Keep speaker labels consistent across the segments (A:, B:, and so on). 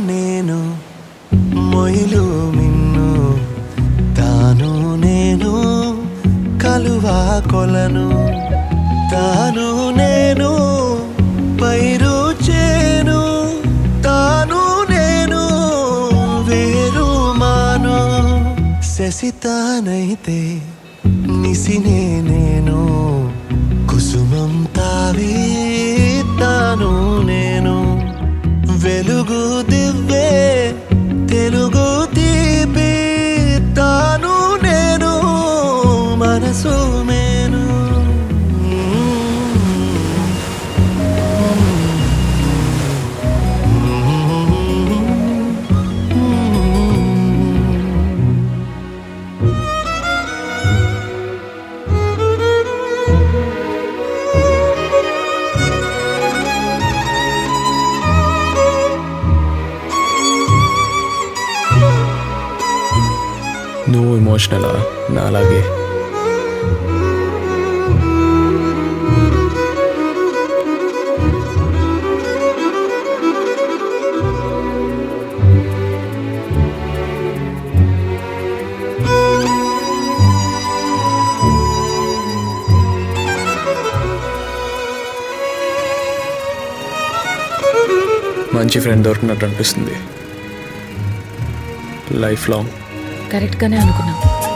A: నేను మొయిలు మిన్ను తాను నేను కలువా కొలను తాను నేను పైరు చేను తాను నేను వేరు మాను శశితానైతే నిసినే నేను కుసుమం తావి తాను నేను వెలుగు దివ్వే తెలుగు తీపి తాను నేను మనసు మేను
B: నువ్వు ఇమోషనలా నా అలాగే మంచి ఫ్రెండ్ దొరికినట్టు అనిపిస్తుంది లైఫ్ లాంగ్
C: కరెక్ట్గానే అనుకున్నాం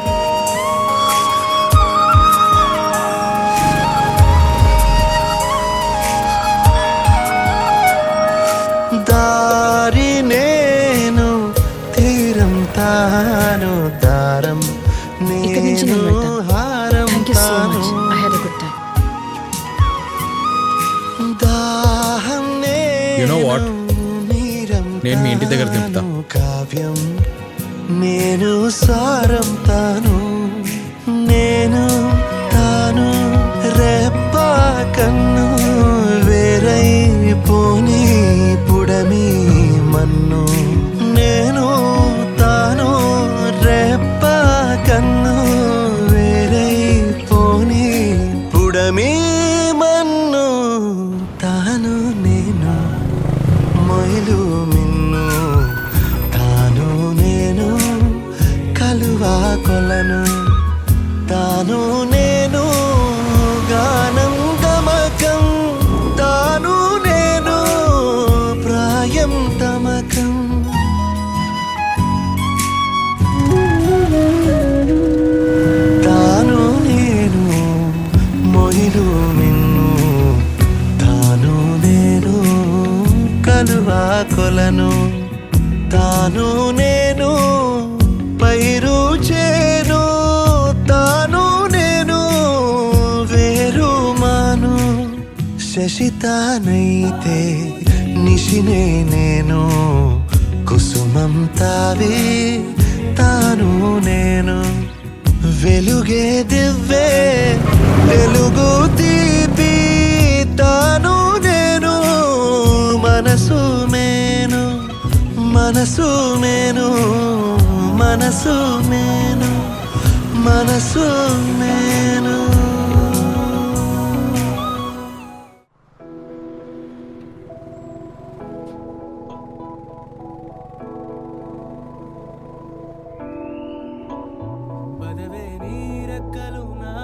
A: దారి నేను తీరం తాను దారం
C: ఇక్కడి నుంచి నేను
A: నేను
C: వెళ్తాను.
A: హారం
C: థ్యాంక్ యూ సో
A: తాను
C: much I had a good time
A: దాహం
B: You know what?
A: నీరం
B: నేను మీ ఇంటి దగ్గర దింపుతా.
A: తాను కావ్యం నేను సారం తాను నేను తాను రెప్ప కన్ను వేరై పోని పుడమి మన్ను నేను తాను రెప్ప కన్ను వేరై పోని పుడమి మన్ను తాను నేను మొయిలు మిన్ను తాను నేను కలువా కొలను తాను నేను గానం గమకం తాను నేను ప్రాయం తమకం తాను నేను మొయిలు మిన్ను తాను నేను కలువా కొలను తాను నేను పైరు చేను తాను నేను వేరు మాను శశితానైతే నిశినే నేను కుసుమం తావి తాను నేను వెలుగే దివ్వే వెలుగు తీపి తాను నేను మనసు మేను మనసు మేను మనసు మేను మనసు మేను పదవే నీరెక్కలు నా